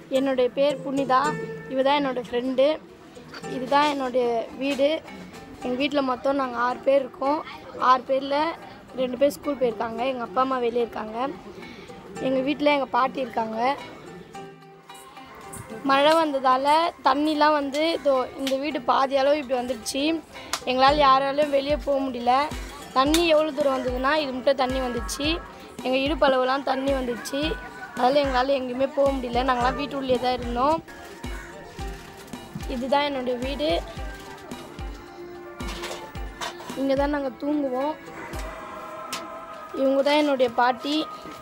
என்னுடைய பேர் புனிதா இவ தான் என்னோடய ஃப்ரெண்டு இதுதான் என்னுடைய வீடு எங்கள் வீட்டில் மொத்தம் நாங்கள் ஆறு பேர் இருக்கோம் ஆறு பேரில் ரெண்டு பேர் ஸ்கூல் போயிருக்காங்க எங்கள் அப்பா அம்மா வெளியே இருக்காங்க எங்கள் வீட்டில் எங்கள் பாட்டி இருக்காங்க மழை வந்ததால் தண்ணிலாம் வந்து இதோ இந்த வீடு பாதி அளவு இப்படி வந்துடுச்சு எங்களால் யாராலையும் வெளியே போக முடியல தண்ணி எவ்வளோ தூரம் வந்ததுன்னா இது மட்டும் தண்ணி வந்துச்சு எங்கள் இடுப்பளவுலாம் தண்ணி வந்துச்சு அதனால் எங்களால் எங்கேயுமே போக முடியல நாங்களாம் வீட்டுள்ளே தான் இருந்தோம் இதுதான் என்னுடைய வீடு இங்கே தான் நாங்கள் தூங்குவோம் இவங்க தான் என்னுடைய பாட்டி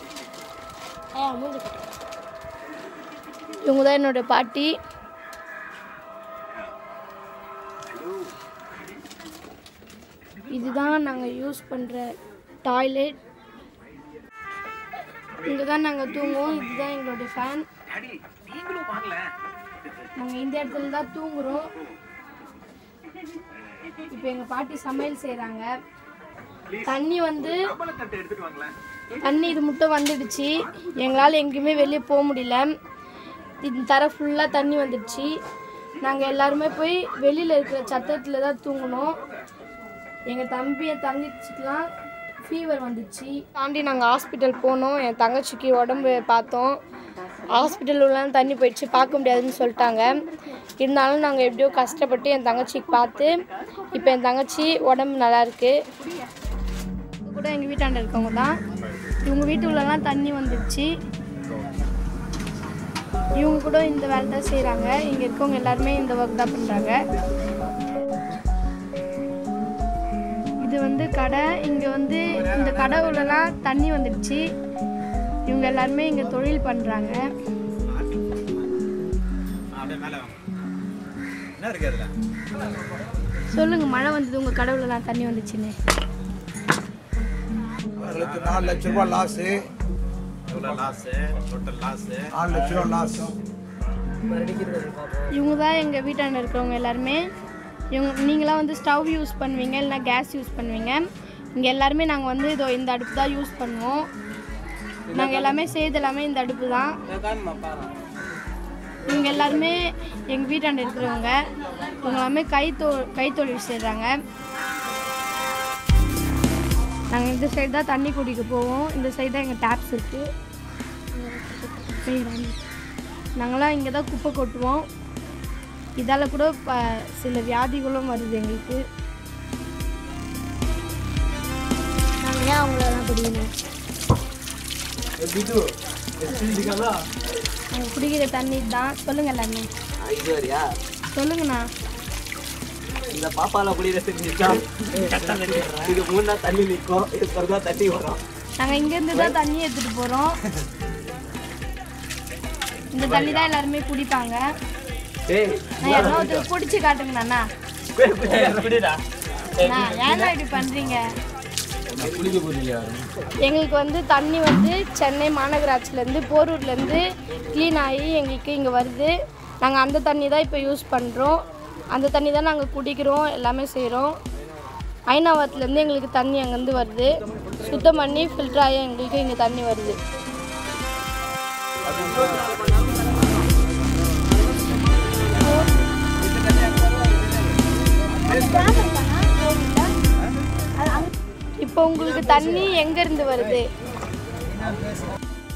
இவங்க தான் என்னோட பாட்டி இதுதான் நாங்கள் யூஸ் பண்ணுற டாய்லெட் இங்கே தான் நாங்கள் தூங்குவோம் இதுதான் எங்களுடைய ஃபேன் நாங்கள் இந்த இடத்துல தான் தூங்குறோம் இப்போ எங்கள் பாட்டி சமையல் செய்கிறாங்க தண்ணி வந்து தண்ணி இது மட்டும் வந்துடுச்சு எங்களால் எங்கேயுமே வெளியே போக முடியல இந்த தர ஃபுல்லாக தண்ணி வந்துடுச்சு நாங்கள் எல்லாருமே போய் வெளியில் இருக்கிற சத்தத்தில் தான் தூங்கினோம் எங்கள் தம்பி என் தங்கச்சிக்கெலாம் ஃபீவர் வந்துச்சு தாண்டி நாங்கள் ஹாஸ்பிட்டல் போனோம் என் தங்கச்சிக்கு உடம்பு பார்த்தோம் ஹாஸ்பிட்டல் உள்ளலாம் தண்ணி போயிடுச்சு பார்க்க முடியாதுன்னு சொல்லிட்டாங்க இருந்தாலும் நாங்கள் எப்படியோ கஷ்டப்பட்டு என் தங்கச்சிக்கு பார்த்து இப்போ என் தங்கச்சி உடம்பு நல்லா இருக்கு இது கூட எங்கள் வீட்டாண்ட இருக்கவங்க தான் இவங்க வீட்டு உள்ளலாம் தண்ணி வந்துடுச்சு இவங்க கூட இந்த வேலை தான் செய்கிறாங்க இங்கே இருக்கவங்க எல்லாருமே இந்த ஒர்க் தான் பண்ணுறாங்க இது வந்து கடை இங்கே வந்து இந்த கடை உள்ளலாம் தண்ணி வந்துடுச்சு இவங்க எல்லாருமே இங்கே தொழில் பண்ணுறாங்க என்ன இருக்கு அதுல சொல்லுங்கள் மழை வந்தது உங்கள் கடவுளெலாம் தண்ணி வந்துச்சுன்னு எங்களுக்கு நாலு லட்ச ரூபா லாஸு எவ்வளோ லாஸு டோட்டல் லாஸு நாலு லட்ச ரூபா லாஸ் இவங்க தான் எங்கள் வீட்டாண்ட இருக்கிறவங்க எல்லாருமே இவங்க நீங்களாம் வந்து ஸ்டவ் யூஸ் பண்ணுவீங்க இல்லைனா கேஸ் யூஸ் பண்ணுவீங்க இங்கே எல்லாருமே நாங்கள் வந்து இதோ இந்த அடுப்பு தான் யூஸ் பண்ணுவோம் நாங்கள் எல்லாமே செய்யறது எல்லாமே இந்த அடுப்பு தான் இவங்க எல்லாருமே எங்கள் வீட்டாண்ட இருக்கிறவங்க இவங்க எல்லாமே கைத்தொ கைத்தொழில் செய்கிறாங்க நாங்கள் இந்த சைடு தான் தண்ணி குடிக்க போவோம் இந்த சைடு தான் எங்கள் டேப்ஸ் இருக்குது நாங்களாம் இங்கே தான் குப்பை கொட்டுவோம் இதால் கூட ப சில வியாதிகளும் வருது எங்களுக்கு நாங்கள் ஏன் அவங்களெல்லாம் குடிக்கணும் நாங்கள் குடிக்கிற தண்ணி தான் சொல்லுங்க எல்லாமே இது வரையா சொல்லுங்கண்ணா இந்த பாப்பால குளிரத்துக்கு நிற்கா இது மூணா தண்ணி நிற்கும் இது பிறகுதான் தண்ணி வரும் நாங்கள் இங்கேருந்து தான் தண்ணி எடுத்துகிட்டு போகிறோம் இந்த தண்ணி தான் எல்லாருமே குடிப்பாங்க ஏய் நான் யாரோ ஒருத்தர் குடிச்சு காட்டுங்கண்ணா குடிடா அண்ணா, ஏன்னா இப்படி பண்ணுறீங்க எங்களுக்கு வந்து தண்ணி வந்து சென்னை மாநகராட்சியிலேருந்து போரூர்லேருந்து க்ளீன் ஆகி எங்களுக்கு இங்கே வருது நாங்கள் அந்த தண்ணி தான் இப்போ யூஸ் பண்ணுறோம் அந்த தண்ணி தான் நாங்கள் குடிக்கிறோம் எல்லாமே செய்கிறோம் ஐநாவரத்துலேருந்து எங்களுக்கு தண்ணி அங்கேருந்து வருது சுத்தம் பண்ணி ஃபில்டர் ஆகி எங்களுக்கு இங்கே தண்ணி வருது இப்போ உங்களுக்கு தண்ணி எங்கேருந்து வருது